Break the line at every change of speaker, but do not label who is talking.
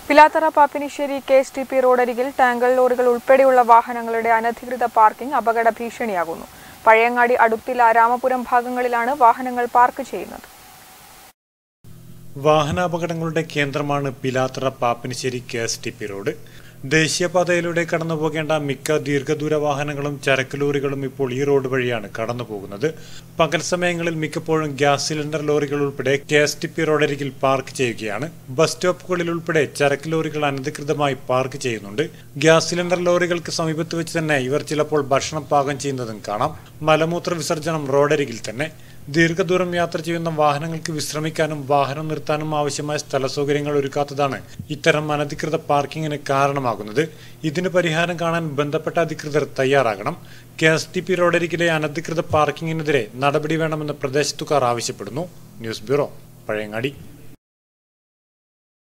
Pilathara Pappinissery K S T P റോഡരികിൽ tanker ലോറികൾ ഉൾപ്പെടെയുള്ള വാഹനങ്ങളുടെ അനധികൃത പാർക്കിംഗ് അപകട ഭീഷണിയാകുന്നു പഴയങ്ങാടി അടുത്തില രാമപുരം ഭാഗങ്ങളിലാണ് വാഹനങ്ങൾ പാർക്ക് ചെയ്യുന്നത്
വാഹനാപകടങ്ങളുടെ കേന്ദ്രമാണ് Pilathara Pappinissery K S T P road ദേശീയപാതയിലൂടെ കടന്നു പോകേണ്ട മിക്ക ദീർഘദൂര വാഹനങ്ങളും ചരക്ക് ലോറികളും ഇപ്പോൾ ഈ റോഡ് വഴിയാണ് കടന്നു പോകുന്നത് പകൽ സമയങ്ങളിൽ മിക്കപ്പോഴും ഗ്യാസ് സിലിണ്ടർ ലോറികൾ ഉൾപ്പെടെ കെ എസ് ടി പി റോഡരികിൽ പാർക്ക് ചെയ്യുകയാണ് ബസ് സ്റ്റോപ്പുകളിൽ ഉൾപ്പെടെ ചരക്ക് ലോറികൾ അനധികൃതമായി പാർക്ക് ചെയ്യുന്നുണ്ട് ഗ്യാസ് സിലിണ്ടർ ലോറികൾക്ക് സമീപത്ത് വെച്ച് തന്നെ ഇവർ ചിലപ്പോൾ ഭക്ഷണം പാകം ചെയ്യുന്നതും കാണാം മലമൂത്ര വിസർജനം റോഡരികിൽ തന്നെ ദീർഘദൂരം യാത്ര ചെയ്യുന്ന വാഹനങ്ങൾക്ക് വിശ്രമിക്കാനും വാഹനം നിർത്താനും ആവശ്യമായ സ്ഥല സൗകര്യങ്ങൾ ഒരുക്കാത്തതാണ് ഇത്തരം അനധികൃത പാർക്കിങ്ങിന് കാരണമാകുന്നത് ഇതിന് പരിഹാരം കാണാൻ ബന്ധപ്പെട്ട അധികൃതർ തയ്യാറാകണം കെ എസ് ടി പി റോഡരികിലെ അനധികൃത പാർക്കിങ്ങിനെതിരെ നടപടി വേണമെന്ന് പ്രദേശത്തുകാർ ആവശ്യപ്പെടുന്നു ന്യൂസ് ബ്യൂറോ പഴയങ്ങാടി